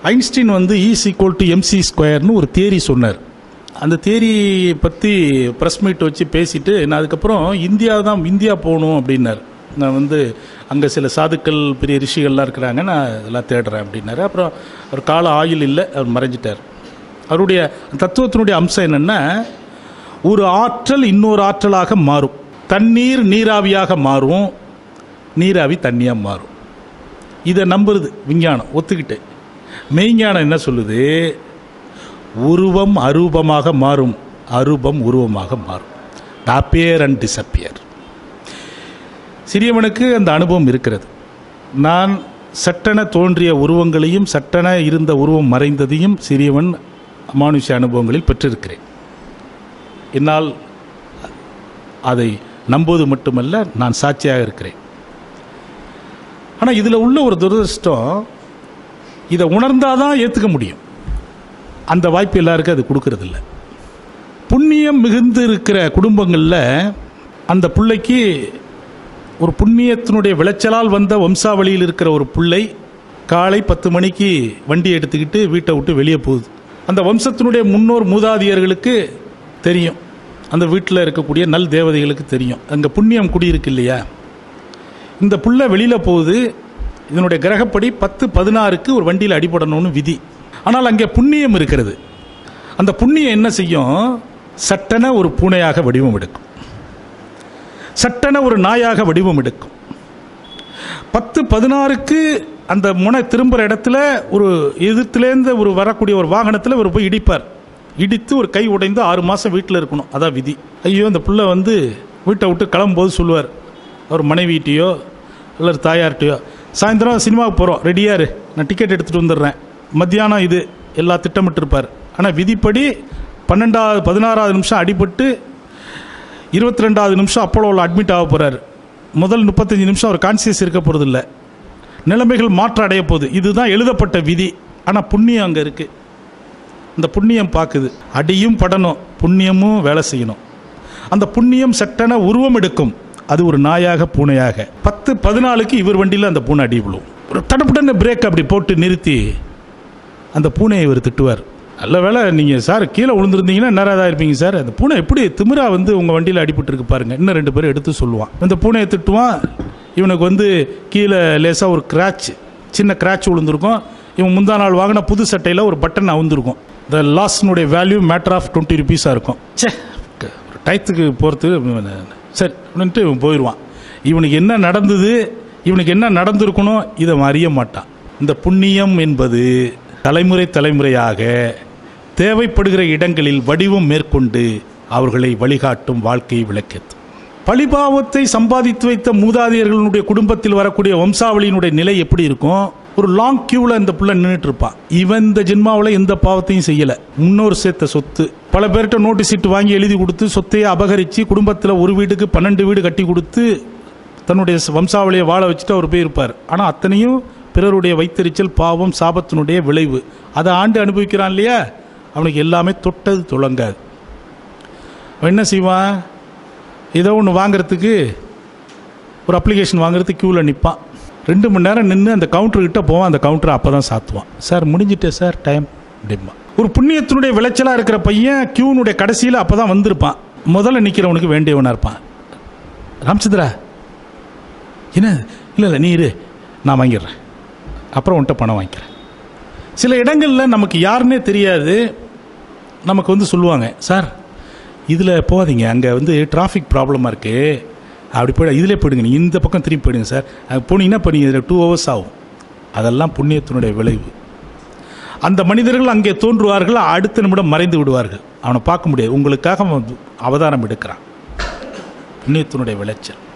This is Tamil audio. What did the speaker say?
ஐன்ஸ்டீன் வந்து ஈஸ் ஈக்குவல் டு எம்சி ஸ்கொயர்னு ஒரு தேரி சொன்னார் அந்த தேரி பற்றி ப்ரெஸ் மீட் வச்சு பேசிட்டு நான் அதுக்கப்புறம் இந்தியா தான் இந்தியா போகணும் அப்படின்னார் நான் வந்து அங்கே சில சாதுக்கள் பெரிய ரிஷிகள்லாம் இருக்கிறாங்க நான் இதெல்லாம் தேடுறேன் அப்படின்னாரு அப்புறம் அவர் கால ஆயுள் இல்லை அவர் மறைஞ்சிட்டார் அவருடைய தத்துவத்தினுடைய அம்சம் என்னென்னா ஒரு ஆற்றல் இன்னொரு ஆற்றலாக மாறும் தண்ணீர் நீராவியாக மாறும் நீராவி தண்ணியாக மாறும் இதை நம்புறது விஞ்ஞானம் ஒத்துக்கிட்டு மெய்ஞானம் என்ன சொல்லுது உருவம் அரூபமாக மாறும் அரூபம் உருவமாக மாறும் அப்பியர் அண்ட் டிசப்பியர் சிறியவனுக்கு அந்த அனுபவம் இருக்கிறது நான் சட்டென தோன்றிய உருவங்களையும் சட்டென இருந்த உருவம் மறைந்ததையும் சிறியவன் அமானுஷ அனுபவங்களில் பெற்றிருக்கிறேன் என்னால் அதை நம்புவது மட்டுமல்ல நான் சாட்சியாக இருக்கிறேன் ஆனால் இதில் உள்ள ஒரு துரதிருஷ்டம் இதை உணர்ந்தாதான் ஏற்றுக்க முடியும் அந்த வாய்ப்பு எல்லாருக்கும் அது கொடுக்கறதில்ல புண்ணியம் மிகுந்து இருக்கிற குடும்பங்களில் அந்த பிள்ளைக்கு ஒரு புண்ணியத்தினுடைய விளைச்சலால் வந்த வம்சாவளியில் இருக்கிற ஒரு பிள்ளை காலை பத்து மணிக்கு வண்டி எடுத்துக்கிட்டு வீட்டை விட்டு வெளியே போகுது அந்த வம்சத்தினுடைய முன்னோர் மூதாதையர்களுக்கு தெரியும் அந்த வீட்டில் இருக்கக்கூடிய நல் தேவதைகளுக்கு தெரியும் அங்கே புண்ணியம் குடியிருக்கு இல்லையா இந்த புள்ள வெளியில் போகுது இதனுடைய கிரகப்படி பத்து பதினாறுக்கு ஒரு வண்டியில் அடிபடணும்னு விதி ஆனால் அங்கே புண்ணியம் இருக்கிறது அந்த புண்ணியம் என்ன செய்யும் சட்டென ஒரு பூனையாக வடிவம் எடுக்கும் சட்டென ஒரு நாயாக வடிவம் எடுக்கும் பத்து பதினாறுக்கு அந்த முனை திரும்புகிற இடத்துல ஒரு எதிர்த்துலேருந்து ஒரு வரக்கூடிய ஒரு வாகனத்தில் ஒரு போய் இடிப்பார் இடித்து ஒரு கை உடைந்து ஆறு மாதம் வீட்டில் இருக்கணும் அதான் விதி ஐயோ அந்த புள்ள வந்து வீட்டை விட்டு கிளம்பும்போது சொல்லுவார் அவர் மனைவிட்டையோ அல்லது தாயார்கிட்டயோ சாயந்தரம் சினிமாவுக்கு போகிறோம் ரெடியாக இரு நான் டிக்கெட் எடுத்துகிட்டு வந்துடுறேன் மத்தியானம் இது எல்லா திட்டமிட்டிருப்பார் ஆனால் விதிப்படி பன்னெண்டாவது பதினாறாவது நிமிஷம் அடிபட்டு இருபத்தி ரெண்டாவது நிமிஷம் அப்போலோவில் அட்மிட் ஆக போகிறார் முதல் முப்பத்தஞ்சு நிமிஷம் அவர் கான்சியஸ் இருக்க போகிறதில்ல நிலைமைகள் மாற்றம் அடைய போகுது இதுதான் எழுதப்பட்ட விதி ஆனால் புண்ணியம் அங்கே இருக்குது அந்த புண்ணியம் பார்க்குது அடியும் படணும் புண்ணியமும் வேலை செய்யணும் அந்த புண்ணியம் சட்டென உருவம் எடுக்கும் அது ஒரு நாயாக பூனையாக பத்து பதினாலுக்கு இவர் வண்டியில் அந்த பூனை அடி விழும் ஒரு தடப்புடன்னு பிரேக் அப்படி போட்டு நிறுத்தி அந்த பூனையை இவர் திட்டுவார் நல்ல வேளை நீங்கள் சார் கீழே விழுந்திருந்தீங்கன்னா நேராக இருப்பீங்க சார் அந்த பூனை எப்படி திமிரா வந்து உங்கள் வண்டியில் அடிபட்டு பாருங்க இன்னும் ரெண்டு பேரும் எடுத்து சொல்லுவான் அந்த பூனையை திட்டுவான் இவனுக்கு வந்து கீழே லேசாக ஒரு கிராச் சின்ன கிராச் விழுந்திருக்கும் இவன் முந்தா நாள் வாங்கின புது சட்டையில் ஒரு பட்டன் அவுந்திருக்கும் இந்த லாஸ்னுடைய வேல்யூ மேட்டர் ஆஃப் டுவெண்ட்டி ருபீஸாக இருக்கும் சே ஒரு டயத்துக்கு போகிறதுக்கு சரி அப்படின்ட்டு இவன் போயிடுவான் இவனுக்கு என்ன நடந்தது இவனுக்கு என்ன நடந்திருக்கணும் இதை அவன் அறிய மாட்டான் இந்த புண்ணியம் என்பது தலைமுறை தலைமுறையாக தேவைப்படுகிற இடங்களில் வடிவம் மேற்கொண்டு அவர்களை வழிகாட்டும் வாழ்க்கையை விளக்கத்து பழிபாவத்தை சம்பாதித்து வைத்த மூதாதையர்களுடைய குடும்பத்தில் வரக்கூடிய வம்சாவளியினுடைய நிலை எப்படி இருக்கும் ஒரு லாங் கியூவில் இந்த புள்ள நின்றுட்டு இருப்பான் இவன் இந்த ஜென்மாவில் எந்த பாவத்தையும் செய்யலை முன்னோர் சேர்த்த சொத்து பல பேர்கிட்ட நோட்டீஸ் சீட்டு வாங்கி எழுதி கொடுத்து சொத்தையை அபகரித்து குடும்பத்தில் ஒரு வீட்டுக்கு பன்னெண்டு வீடு கட்டி கொடுத்து தன்னுடைய வம்சாவளியை வாழ வச்சுட்டு அவர் போய் இருப்பார் ஆனால் அத்தனையும் பிறருடைய வைத்தறிச்சல் பாவம் சாபத்தினுடைய விளைவு அதை ஆண்டு அனுபவிக்கிறான் இல்லையா அவனுக்கு எல்லாமே தொட்டது துளங்காது அவன் என்ன செய்வான் ஏதோ ஒன்று வாங்குறதுக்கு ஒரு அப்ளிகேஷன் வாங்குறதுக்கு க்யூவில் நிற்பான் ரெண்டு மணி நேரம் நின்று அந்த கவுண்டர்கிட்ட போவான் அந்த கவுண்டரை அப்போ தான் சாத்துவான் சார் முடிஞ்சிட்டே சார் டைம் அப்படிம்பா ஒரு புண்ணியத்தினுடைய விளைச்சலாக இருக்கிற பையன் க்யூனுடைய கடைசியில் அப்போ தான் வந்திருப்பான் முதல்ல நிற்கிறவனுக்கு வேண்டியவனாக இருப்பான் ராமச்சந்திரா என்ன இல்லை இல்லை நீ இரு நான் வாங்கிடுறேன் அப்புறம் உன்கிட்ட பணம் வாங்கிக்கிறேன் சில இடங்களில் நமக்கு யாருன்னே தெரியாது நமக்கு வந்து சொல்லுவாங்க சார் இதில் போகாதீங்க அங்கே வந்து டிராஃபிக் ப்ராப்ளமாக இருக்குது அப்படி போய் இதிலே போயிடுங்க நீங்கள் இந்த பக்கம் திரும்பி போயிடுங்க சார் அங்கே போனீங்கன்னா இப்போ நீங்கள் இதில் டூ ஹவர்ஸ் ஆகும் அதெல்லாம் புண்ணியத்தினுடைய விளைவு அந்த மனிதர்கள் அங்கே தோன்றுவார்கள் அடுத்த நிமிடம் மறைந்து விடுவார்கள் அவனை பார்க்க முடியாது உங்களுக்காக அவன் அவதாரம் எடுக்கிறான் புண்ணியத்தினுடைய விளைச்சல்